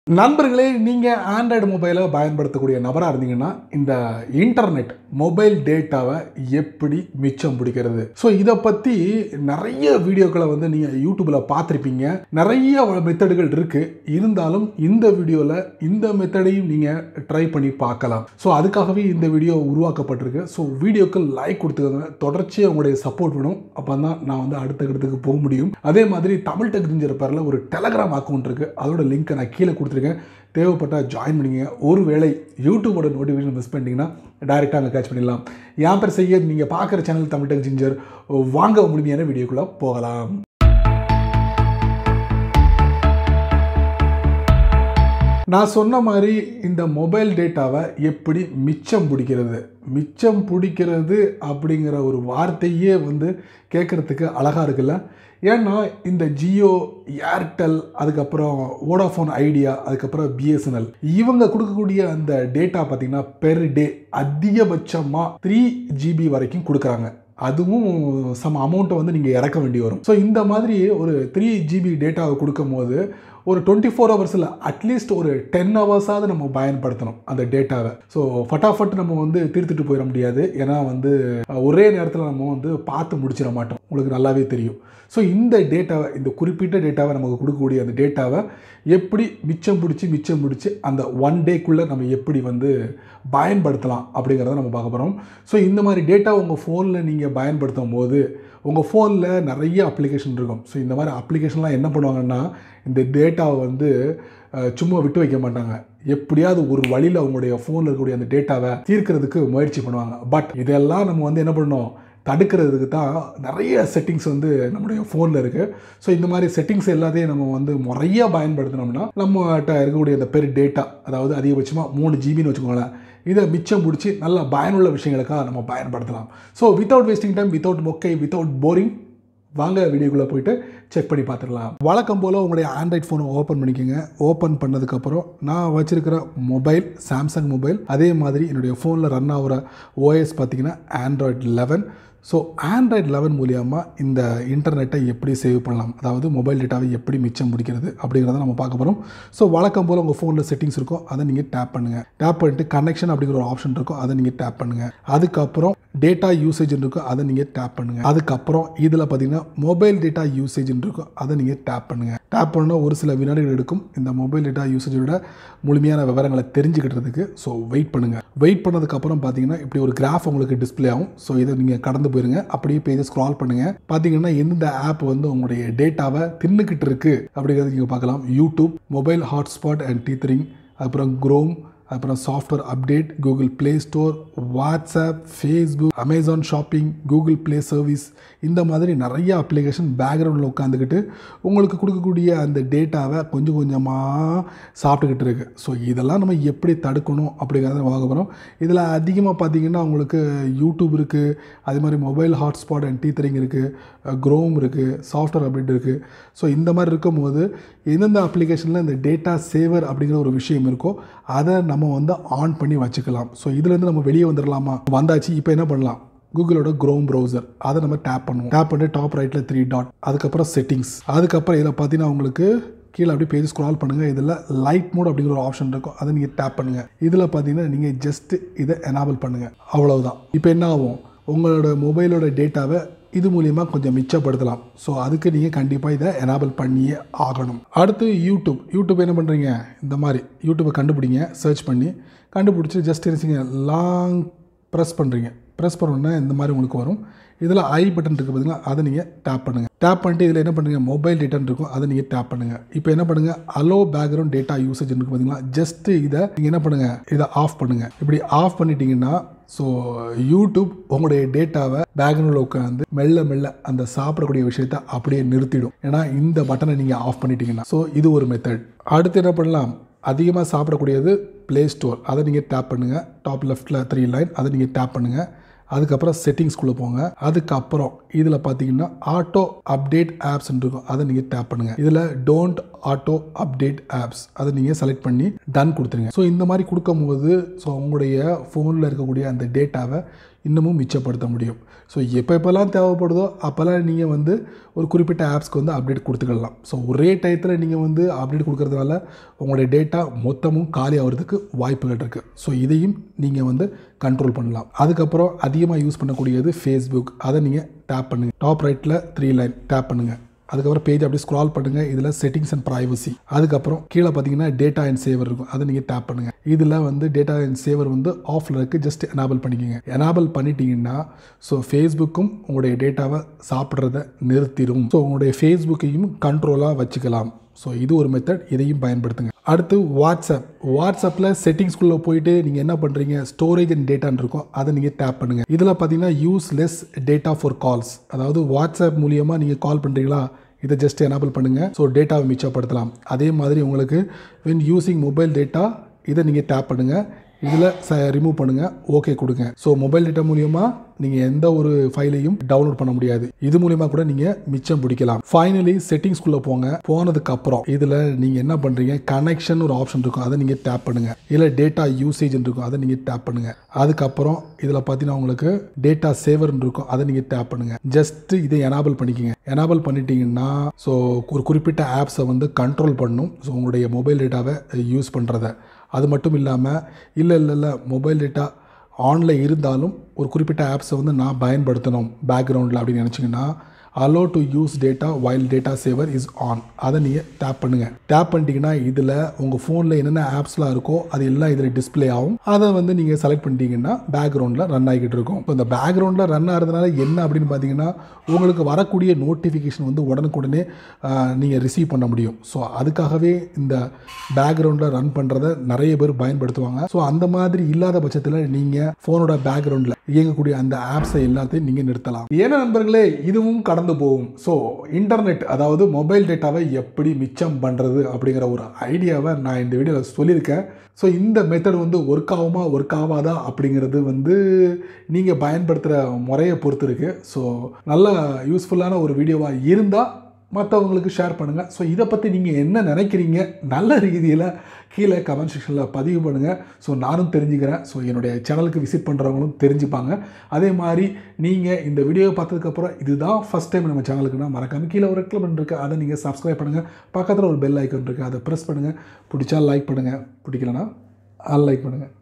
நண்பர்களே நீங்கள் ஆண்ட்ராய்டு மொபைலை பயன்படுத்தக்கூடிய நபராக இருந்தீங்கன்னா இந்த இன்டர்நெட் மொபைல் டேட்டாவை எப்படி மிச்சம் பிடிக்கிறது ஸோ இதை பற்றி நிறைய வீடியோக்களை வந்து நீங்கள் யூடியூப்பில் பார்த்துருப்பீங்க நிறைய மெத்தடுகள் இருக்குது இருந்தாலும் இந்த வீடியோவில் இந்த மெத்தடையும் நீங்கள் ட்ரை பண்ணி பார்க்கலாம் ஸோ அதுக்காகவே இந்த வீடியோ உருவாக்கப்பட்டிருக்கு ஸோ வீடியோக்கு லைக் கொடுத்துக்கோங்க தொடர்ச்சியாக உங்களுடைய சப்போர்ட் வேணும் அப்போ தான் நான் வந்து அடுத்த இடத்துக்கு போக முடியும் அதே மாதிரி தமிழ் டெக் ஜிஞ்சர் பேரில் ஒரு டெலகிராம் அக்கௌண்ட் இருக்குது அதோட லிங்க்கை நான் கீழே கொடுத்துருக்கேன் தேவைப்பட்டால் ஜாயின் பண்ணிங்க ஒருவேளை யூடியூபோட நோட்டிஃபிகேஷன் மிஸ் பண்ணிட்டீங்கன்னா டைரெக்டாக அங்கே கேட்ச் பண்ணிடலாம் என் பேர் செய்ய நீங்கள் பார்க்குற சேனல் தமிழ் டெக் ஜிஞ்சர் வாங்க முழுமையான வீடியோக்குள்ளே போகலாம் நான் சொன்ன மாதிரி இந்த மொபைல் டேட்டாவை எப்படி மிச்சம் பிடிக்கிறது மிச்சம் பிடிக்கிறது அப்படிங்கிற ஒரு வார்த்தையே வந்து கேட்குறதுக்கு அழகாக இருக்குல்ல ஏன்னா இந்த ஜியோ ஏர்டெல் அதுக்கப்புறம் வோடாஃபோன் ஐடியா அதுக்கப்புறம் பிஎஸ்என்எல் இவங்க கொடுக்கக்கூடிய அந்த டேட்டா பார்த்திங்கன்னா பெர் டே அதிகபட்சமாக த்ரீ ஜிபி வரைக்கும் கொடுக்குறாங்க அதுவும் சம் அமௌண்ட்டை வந்து நீங்கள் இறக்க வேண்டி வரும் ஸோ இந்த மாதிரி ஒரு த்ரீ ஜிபி டேட்டாவை கொடுக்கும் போது ஒரு டுவெண்ட்டி ஃபோர் ஹவர்ஸில் அட்லீஸ்ட் ஒரு டென் ஹவர்ஸாவது நம்ம பயன்படுத்தணும் அந்த டேட்டாவை ஸோ ஃபட்டாஃபட் நம்ம வந்து தீர்த்துட்டு போயிட முடியாது ஏன்னா வந்து ஒரே நேரத்தில் நம்ம வந்து பார்த்து முடிச்சிட மாட்டோம் உங்களுக்கு நல்லாவே தெரியும் ஸோ இந்த டேட்டாவை இந்த குறிப்பிட்ட டேட்டாவை நமக்கு கொடுக்கக்கூடிய அந்த டேட்டாவை எப்படி மிச்சம் பிடிச்சி மிச்சம் பிடிச்சி அந்த ஒன் டேக்குள்ளே நம்ம எப்படி வந்து பயன்படுத்தலாம் அப்படிங்கிறத நம்ம பார்க்க போகிறோம் ஸோ இந்த மாதிரி டேட்டா உங்கள் ஃபோனில் நீங்கள் பயன்படுத்தும் போது உங்கள் ஃபோனில் நிறைய அப்ளிகேஷன் இருக்கும் ஸோ இந்த மாதிரி அப்ளிகேஷன்லாம் என்ன பண்ணுவாங்கன்னா இந்த டேட்டாவை வந்து சும்மா விட்டு வைக்க மாட்டாங்க எப்படியாவது ஒரு வழியில் அவங்களுடைய ஃபோனில் இருக்கக்கூடிய அந்த டேட்டாவை தீர்க்கிறதுக்கு முயற்சி பண்ணுவாங்க பட் இதெல்லாம் நம்ம வந்து என்ன பண்ணோம் தடுக்கிறதுக்கு தான் நிறைய செட்டிங்ஸ் வந்து நம்முடைய ஃபோனில் இருக்குது ஸோ இந்த மாதிரி செட்டிங்ஸ் எல்லாத்தையும் நம்ம வந்து முறையாக பயன்படுத்தினோம்னா நம்மகிட்ட இருக்கக்கூடிய அந்த பெரு டேட்டா அதாவது அதிகபட்சமாக மூணு ஜிபின்னு வச்சுக்கோங்களேன் இதை மிச்சம் பிடிச்சி நல்ல பயனுள்ள விஷயங்களுக்காக நம்ம பயன்படுத்தலாம் so without wasting time without மொக்கை வித்தவுட் போரிங் வாங்க வீடியோக்குள்ளே போயிட்டு செக் பண்ணி பார்த்துடலாம் வழக்கம் போல் உங்களுடைய ஆண்ட்ராய்ட் ஃபோனை ஓப்பன் பண்ணிக்கோங்க ஓப்பன் பண்ணதுக்கப்புறம் நான் வச்சுருக்கிற மொபைல் சாம்சங் மொபைல் அதே மாதிரி என்னுடைய ஃபோனில் ரன் ஆகிற ஓஎஸ் பார்த்தீங்கன்னா Android eleven so Android eleven மூலியமாக இந்த இன்டர்நெட்டை எப்படி சேவ் பண்ணலாம் அதாவது மொபைல் டேட்டாவை எப்படி மிச்சம் முடிக்கிறது அப்படிங்கிறத நம்ம பார்க்க போகிறோம் ஸோ வழக்கம் போல் உங்கள் ஃபோனில் செட்டிங்ஸ் இருக்கும் அதை நீங்கள் டேப் பண்ணுங்கள் டேப் பண்ணிட்டு கனெக்ஷன் அப்படிங்கிற ஒரு ஆப்ஷன் இருக்கும் அதை நீங்கள் டேப் பண்ணுங்கள் அதுக்கப்புறம் டேட்டா யூசேஜ் இருக்கும் அதை நீங்கள் டேப் பண்ணுங்கள் அதுக்கப்புறம் இதில் பார்த்தீங்கன்னா மொபைல் டேட்டா யூசேஜ் இருக்கும் அதை நீங்கள் டேப் பண்ணுங்கள் டேப் பண்ணால் ஒரு சில வினாடிகள் எடுக்கும் இந்த மொபைல் டேட்டா யூசேஜோட முழுமையான விவரங்களை தெரிஞ்சுக்கிட்டதுக்கு ஸோ வெயிட் பண்ணுங்கள் வெயிட் பண்ணதுக்கப்புறம் பார்த்தீங்கன்னா இப்படி ஒரு கிராஃப் உங்களுக்கு டிஸ்பிளே ஆகும் ஸோ இதை நீங்கள் கடந்து போயிருங்க அப்படியே பேஜை ஸ்க்ரால் பண்ணுங்கள் பார்த்தீங்கன்னா எந்த ஆப் வந்து உங்களுடைய டேட்டாவை தின்னுக்கிட்டு இருக்கு அப்படிங்கிறது நீங்கள் பார்க்கலாம் YouTube mobile hotspot and tethering அப்புறம் குரோம் அப்புறம் software update Google Play Store WhatsApp Facebook Amazon shopping Google Play service இந்த மாதிரி நிறைய அப்ளிகேஷன் பேக்ரவுண்டில் உட்காந்துக்கிட்டு உங்களுக்கு கொடுக்கக்கூடிய அந்த டேட்டாவை கொஞ்சம் கொஞ்சமாக சாப்பிட்டுக்கிட்டு இருக்கு ஸோ இதெல்லாம் நம்ம எப்படி தடுக்கணும் அப்படிங்கிறத பார்க்க போகிறோம் இதில் அதிகமாக பார்த்தீங்கன்னா உங்களுக்கு யூடியூப் இருக்குது அதே மாதிரி மொபைல் ஹாட்ஸ்பாட் அண்ட் டீத்தரிங் இருக்குது க்ரோம் இருக்குது சாஃப்ட்வேர் அப்டேட் இருக்குது ஸோ இந்த மாதிரி இருக்கும்போது எந்தெந்த அப்ளிகேஷனில் இந்த டேட்டா சேவர் அப்படிங்கிற ஒரு விஷயம் இருக்கோ அதை நம்ம வந்து ஆன் பண்ணி வச்சுக்கலாம் ஸோ இதுலேருந்து நம்ம வெளியே வந்துடலாமா வந்தாச்சு இப்போ என்ன பண்ணலாம் கூகுளோட க்ரோம் ப்ரௌசர் அதை நம்ம டேப் பண்ணுவோம் டேப் பண்ணி டாப் ரைட்டில் த்ரீ டாட் அதுக்கப்புறம் செட்டிங்ஸ் அதுக்கப்புறம் இதில் பார்த்தீங்கன்னா உங்களுக்கு கீழே அப்படியே பேஜ் ஸ்க்ரால் பண்ணுங்கள் இதில் லைட் மோட் அப்படிங்கிற ஒரு ஆப்ஷன் இருக்கும் அதை நீங்கள் டேப் பண்ணுங்கள் இதில் பார்த்தீங்கன்னா நீங்கள் ஜஸ்ட் இதை எனாபிள் பண்ணுங்கள் அவ்வளவுதான் இப்போ என்ன ஆகும் உங்களோட மொபைலோட டேட்டாவை இது மூலியமாக கொஞ்சம் மிச்சப்படுத்தலாம் ஸோ அதுக்கு நீங்கள் கண்டிப்பாக இதை எனாபிள் பண்ணியே ஆகணும் அடுத்து யூடியூப் யூடியூப் என்ன பண்ணுறீங்க இந்த மாதிரி யூடியூப்பை கண்டுபிடிங்க சர்ச் பண்ணி கண்டுபிடிச்சி ஜஸ்ட் இருந்துச்சிங்க லாங் ப்ரெஸ் பண்ணுறீங்க ப்ரெஸ் பண்ணோன்னா இந்த மாதிரி உங்களுக்கு வரும் இதில் ஐ பட்டன் இருக்குது பார்த்தீங்களா அதை நீங்கள் டேப் பண்ணுங்கள் டேப் பண்ணிட்டு இதில் என்ன பண்ணுங்கள் மொபைல் டேட்டான்னு இருக்கும் அதை நீங்கள் டேப் பண்ணுங்கள் இப்போ என்ன பண்ணுங்கள் அலோ பேக்ரவுண்ட் டேட்டா யூசேஜ் இருக்குது பார்த்தீங்களா ஜஸ்ட்டு இதை நீங்கள் என்ன பண்ணுங்கள் இதை ஆஃப் பண்ணுங்கள் இப்படி ஆஃப் பண்ணிட்டீங்கன்னா ஸோ யூடியூப் உங்களுடைய டேட்டாவை பேக்ரவுண்டில் உட்காந்து மெல்ல மெல்ல அந்த சாப்பிடக்கூடிய விஷயத்த அப்படியே நிறுத்திடும் ஏன்னா இந்த பட்டனை நீங்கள் ஆஃப் பண்ணிட்டீங்கன்னா ஸோ இது ஒரு மெத்தட் அடுத்து என்ன பண்ணலாம் அதிகமாக சாப்பிடக்கூடியது ப்ளே ஸ்டோர் அதை நீங்கள் டேப் பண்ணுங்கள் டாப் லெஃப்ட்டில் த்ரீ லைன் அதை நீங்கள் டேப் பண்ணுங்கள் அதுக்கப்புறம் செட்டிங்ஸ்குள்ளே போங்க அதுக்கப்புறம் இதில் பார்த்தீங்கன்னா ஆட்டோ அப்டேட் ஆப்ஸ் இருக்கும் அதை நீங்கள் டேப் பண்ணுங்கள் இதில் டோன்ட் ஆட்டோ அப்டேட் ஆப்ஸ் அதை நீங்கள் செலக்ட் பண்ணி டன் கொடுத்துருங்க ஸோ இந்த மாதிரி கொடுக்கும்போது ஸோ உங்களுடைய ஃபோனில் இருக்கக்கூடிய அந்த டேட்டாவை இன்னமும் மிச்சப்படுத்த முடியும் ஸோ எப்போ எப்போல்லாம் தேவைப்படுதோ அப்போல்லாம் நீங்கள் வந்து ஒரு குறிப்பிட்ட ஆப்ஸ்க்கு வந்து அப்டேட் கொடுத்துக்கலாம் ஸோ ஒரே டயத்தில் நீங்கள் வந்து அப்டேட் கொடுக்கறதுனால உங்களுடைய டேட்டா மொத்தமும் காலி ஆகிறதுக்கு வாய்ப்புகள் இருக்குது ஸோ இதையும் நீங்கள் வந்து கண்ட்ரோல் பண்ணலாம் அதுக்கப்புறம் அதிகமாக யூஸ் பண்ணக்கூடியது ஃபேஸ்புக் அதை நீங்கள் டேப் பண்ணுங்கள் டாப் ரைட்டில் த்ரீ லைன் டேப் பண்ணுங்கள் அதுக்கப்புறம் பேஜ் அப்படியே ஸ்க்ரால் பண்ணுங்கள் இதில் செட்டிங்ஸ் அண்ட் ப்ரைவசி அதுக்கப்புறம் கீழே பார்த்தீங்கன்னா டேட்டா அண்ட் சேவர் இருக்கும் அதை நீங்கள் டேப் பண்ணுங்கள் இதில் வந்து டேட்டா அண்ட் சேவர் வந்து ஆஃபில் இருக்குது ஜஸ்ட் எனேபிள் பண்ணிக்கோங்க எனேபிள் பண்ணிட்டீங்கன்னா ஸோ ஃபேஸ்புக்கும் உங்களுடைய டேட்டாவை சாப்பிட்றத நிறுத்திடும் ஸோ உங்களுடைய ஃபேஸ்புக்கையும் கண்ட்ரோலாக வச்சுக்கலாம் ஸோ இது ஒரு மெத்தட் இதையும் பயன்படுத்துங்க அடுத்து வாட்ஸ்அப் வாட்ஸ்அப்பில் செட்டிங்ஸ்குள்ளே போயிட்டு நீங்கள் என்ன பண்ணுறீங்க ஸ்டோரேஜ் அண்ட் டேட்டான்னு இருக்கும் அதை நீங்கள் டேப் பண்ணுங்கள் இதில் பார்த்தீங்கன்னா use less data for calls அதாவது வாட்ஸ்அப் மூலியமாக நீங்கள் கால் பண்ணுறீங்களா இதை ஜஸ்ட் எனேபிள் பண்ணுங்கள் ஸோ டேட்டாவை மிச்சப்படுத்தலாம் அதே மாதிரி உங்களுக்கு வென் யூஸிங் மொபைல் டேட்டா இதை நீங்கள் டேப் பண்ணுங்கள் இதில் ச ரிமூவ் பண்ணுங்கள் ஓகே கொடுங்க ஸோ மொபைல் டேட்டா மூலியமாக நீங்கள் எந்த ஒரு ஃபைலையும் டவுன்லோட் பண்ண முடியாது இது மூலியமாக கூட நீங்கள் மிச்சம் பிடிக்கலாம் ஃபைனலி செட்டிங்ஸ்குள்ளே போங்க போனதுக்கு அப்புறம் இதில் நீங்கள் என்ன பண்ணுறீங்க கனெக்ஷன் ஒரு ஆப்ஷன் இருக்கும் அதை நீங்கள் டேப் பண்ணுங்கள் இல்லை டேட்டா யூசேஜ் இருக்கும் அதை நீங்கள் டேப் பண்ணுங்கள் அதுக்கப்புறம் இதில் பார்த்தீங்கன்னா உங்களுக்கு டேட்டா சேவர்னு இருக்கும் அதை நீங்கள் டேப் பண்ணுங்கள் ஜஸ்ட் இதை எனேபிள் பண்ணிக்கோங்க எனேபிள் பண்ணிட்டீங்கன்னா ஸோ ஒரு குறிப்பிட்ட ஆப்ஸை வந்து கண்ட்ரோல் பண்ணும் ஸோ உங்களுடைய மொபைல் டேட்டாவை யூஸ் பண்ணுறத அது மட்டும் இல்லாமல் இல்லை இல்லை இல்லை மொபைல் டேட்டா ஆனில் இருந்தாலும் ஒரு குறிப்பிட்ட ஆப்ஸை வந்து நான் பயன்படுத்தணும் பேக்ரவுண்டில் அப்படின்னு நினச்சிங்கன்னா allow to use data while data saver is on அதை நீங்கள் டேப் பண்ணுங்கள் டேப் பண்ணிட்டீங்கன்னா இதில் உங்கள் ஃபோனில் என்னென்ன ஆப்ஸ்லாம் இருக்கோ அது எல்லாம் இதில் டிஸ்பிளே ஆகும் அதை வந்து நீங்கள் செலக்ட் பண்ணிட்டீங்கன்னா பேக்ரவுண்டில் ரன் ஆகிக்கிட்டு இருக்கும் இப்போ இந்த பேக்ரவுண்டில் ரன் ஆகிறதுனால என்ன அப்படின்னு பார்த்தீங்கன்னா உங்களுக்கு வரக்கூடிய நோட்டிஃபிகேஷன் வந்து உடனுக்குடனே நீங்கள் ரிசீவ் பண்ண முடியும் ஸோ அதுக்காகவே இந்த பேக்ரவுண்டில் ரன் பண்ணுறத நிறைய பேர் பயன்படுத்துவாங்க ஸோ அந்த மாதிரி இல்லாத பட்சத்தில் நீங்கள் ஃபோனோட பேக்ரவுண்டில் இயங்கக்கூடிய அந்த ஆப்ஸை எல்லாத்தையும் நீங்கள் நிறுத்தலாம் ஏன்னா நண்பர்களே இதுவும் கடந்து போகும் ஸோ இன்டர்நெட் அதாவது மொபைல் டேட்டாவை எப்படி மிச்சம் பண்ணுறது அப்படிங்கிற ஒரு ஐடியாவை நான் இந்த வீடியோவில் சொல்லியிருக்கேன் ஸோ இந்த மெத்தட் வந்து ஒர்க் ஆகுமா ஒர்க் ஆகாதா அப்படிங்கிறது வந்து நீங்கள் பயன்படுத்துகிற முறையை பொறுத்து இருக்குது ஸோ நல்ல யூஸ்ஃபுல்லான ஒரு வீடியோவாக இருந்தால் மற்றவங்களுக்கு ஷேர் பண்ணுங்கள் ஸோ இதை பற்றி நீங்கள் என்ன நினைக்கிறீங்க நல்ல ரீதியில் கீழே கமெண்ட் செக்ஷனில் பதிவு பண்ணுங்கள் ஸோ நானும் தெரிஞ்சுக்கிறேன் ஸோ என்னுடைய சேனலுக்கு விசிட் பண்ணுறவங்களும் தெரிஞ்சுப்பாங்க அதே மாதிரி நீங்கள் இந்த வீடியோவை பார்த்ததுக்கப்புறம் இதுதான் ஃபஸ்ட் டைம் நம்ம சேனலுக்குன்னா மறக்காமல் கீழே ஒரு ரெக்லமெண்ட் இருக்குது அதை நீங்கள் சப்ஸ்கிரைப் பண்ணுங்கள் பக்கத்தில் ஒரு பெல் ஐக்கன் இருக்குது அதை ப்ரெஸ் பண்ணுங்கள் பிடிச்சா லைக் பண்ணுங்கள் பிடிக்கலனா அன்லைக் பண்ணுங்கள்